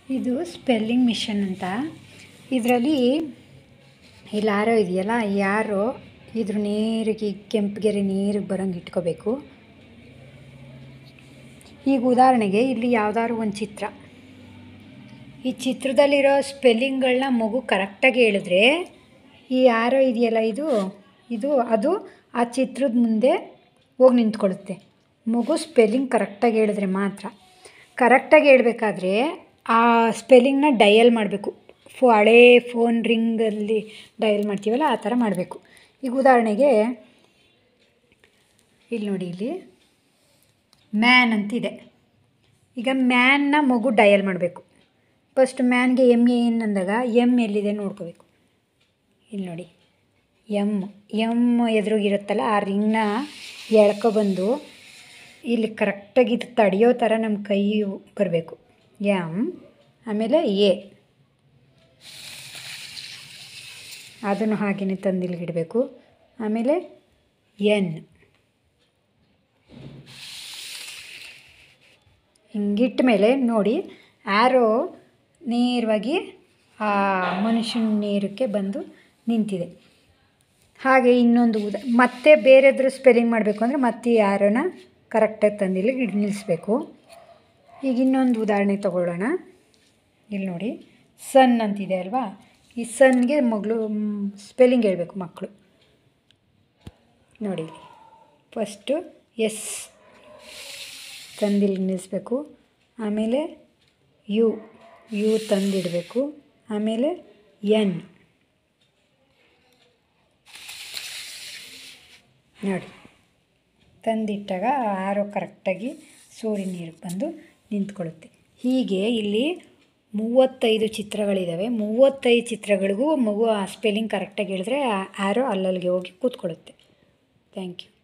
ಇದು spelling mission ಅಂತ ಇದರಲ್ಲಿ ಇಲ್ಲಿ ಆರೋ ಇದೆಯಲ್ಲ ಈ ಆರೋ ಇದ್ರ ನೇರಿಗೆ ಕೆಂಪಗೆರೆ ನೀರಿಗೆ ಬರೋಂಗೆ ಇಟ್ಕೋಬೇಕು ಈಗ ಉದಾಹರಣೆಗೆ ಇಲ್ಲಿ ಯಾವುದಾದ್ರು ಒಂದು ಚಿತ್ರ ಈ ಚಿತ್ರದಲ್ಲಿರೋ ಸ್ಪೆಲ್ಲಿಂಗ್ಗಳನ್ನ ಮಗು ಕರೆಕ್ಟಾಗಿ ಹೇಳಿದ್ರೆ ಈ ಆರೋ ಇದೆಯಲ್ಲ ಇದು ಇದು ಅದು ಆ ಚಿತ್ರದ ಮುಂದೆ ಹೋಗಿ ನಿಂತ್ಕೊಳ್ಳುತ್ತೆ ಮಗು ಸ್ಪೆಲ್ಲಿಂಗ್ ಕರೆಕ್ಟಾಗಿ ಹೇಳಿದ್ರೆ ಮಾತ್ರ ಕರೆಕ್ಟಾಗಿ ಹೇಳ್ಬೇಕಾದ್ರೆ ಆ ಸ್ಪೆಲ್ಲಿಂಗ್ನ ಡಯಲ್ ಮಾಡಬೇಕು ಫೋ ಹಳೇ ಫೋನ್ ರಿಂಗಲ್ಲಿ ಡಯಲ್ ಮಾಡ್ತೀವಲ್ಲ ಆ ಥರ ಮಾಡಬೇಕು ಈಗ ಉದಾಹರಣೆಗೆ ಇಲ್ಲಿ ನೋಡಿ ಇಲ್ಲಿ ಮ್ಯಾನ್ ಅಂತಿದೆ ಈಗ ಮ್ಯಾನ್ನ ಮಗು ಡಯಲ್ ಮಾಡಬೇಕು ಫಸ್ಟ್ ಮ್ಯಾನ್ಗೆ ಎಮ್ ಎ ಎನ್ ಅಂದಾಗ ಎಮ್ ಎಲ್ಲಿದೆ ನೋಡ್ಕೋಬೇಕು ಇಲ್ಲಿ ನೋಡಿ ಎಮ್ ಎಮ್ ಎದುರುಗಿರುತ್ತಲ್ಲ ಆ ರಿಂಗ್ನ ಎಳ್ಕೊಬಂದು ಇಲ್ಲಿ ಕರೆಕ್ಟಾಗಿ ಇದು ತಡೆಯೋ ಥರ ನಮ್ಮ ಕೈ ಬರಬೇಕು ಎಮ್ ಆಮೇಲೆ ಎ ಅದನ್ನು ಹಾಗೆಯೇ ತಂದು ಇಲ್ಲಿಗಿಡಬೇಕು ಆಮೇಲೆ ಎನ್ ಹಿಂಗಿಟ್ಟ ಮೇಲೆ ನೋಡಿ ಆ್ಯರೋ ನೇರವಾಗಿ ಆ ಮನುಷ್ಯನ ನೇರಕ್ಕೆ ಬಂದು ನಿಂತಿದೆ ಹಾಗೆ ಇನ್ನೊಂದು ಉದ ಮತ್ತೆ ಬೇರೆದ್ರ ಸ್ಪೆಲ್ಲಿಂಗ್ ಮಾಡಬೇಕು ಅಂದರೆ ಮತ್ತೆ ಈ ಆ್ಯರೋನ ಕರೆಕ್ಟಾಗಿ ತಂದಿಲ್ಲಿ ನಿಲ್ಲಿಸ್ಬೇಕು ಈಗ ಇನ್ನೊಂದು ಉದಾಹರಣೆ ತಗೊಳ್ಳೋಣ ಇಲ್ಲಿ ನೋಡಿ ಸನ್ ಅಂತಿದೆ ಅಲ್ವಾ ಈ ಸನ್ಗೆ ಮಗಳು ಸ್ಪೆಲ್ಲಿಂಗ್ ಹೇಳಬೇಕು ಮಕ್ಕಳು ನೋಡಿ ಫಸ್ಟು ಎಸ್ ತಂದಿಲ್ಲಿ ನಿಲ್ಲಿಸ್ಬೇಕು ಆಮೇಲೆ ಯು ಯು ತಂದಿಡಬೇಕು ಆಮೇಲೆ ಎನ್ ನೋಡಿ ತಂದಿಟ್ಟಾಗ ಆರೋ ಕರೆಕ್ಟಾಗಿ ಸೂರ್ಯ ನೀರಿಗೆ ಬಂದು ನಿಂತ್ಕೊಳ್ಳುತ್ತೆ ಹೀಗೆ ಇಲ್ಲಿ ಮೂವತ್ತೈದು ಚಿತ್ರಗಳಿದ್ದಾವೆ ಮೂವತ್ತೈದು ಚಿತ್ರಗಳಿಗೂ ಮಗು ಆ ಸ್ಪೆಲ್ಲಿಂಗ್ ಕರೆಕ್ಟಾಗಿ ಹೇಳಿದ್ರೆ ಆರೋ ಅಲ್ಲಲ್ಲಿಗೆ ಹೋಗಿ ಕೂತ್ಕೊಳ್ಳುತ್ತೆ ಥ್ಯಾಂಕ್ ಯು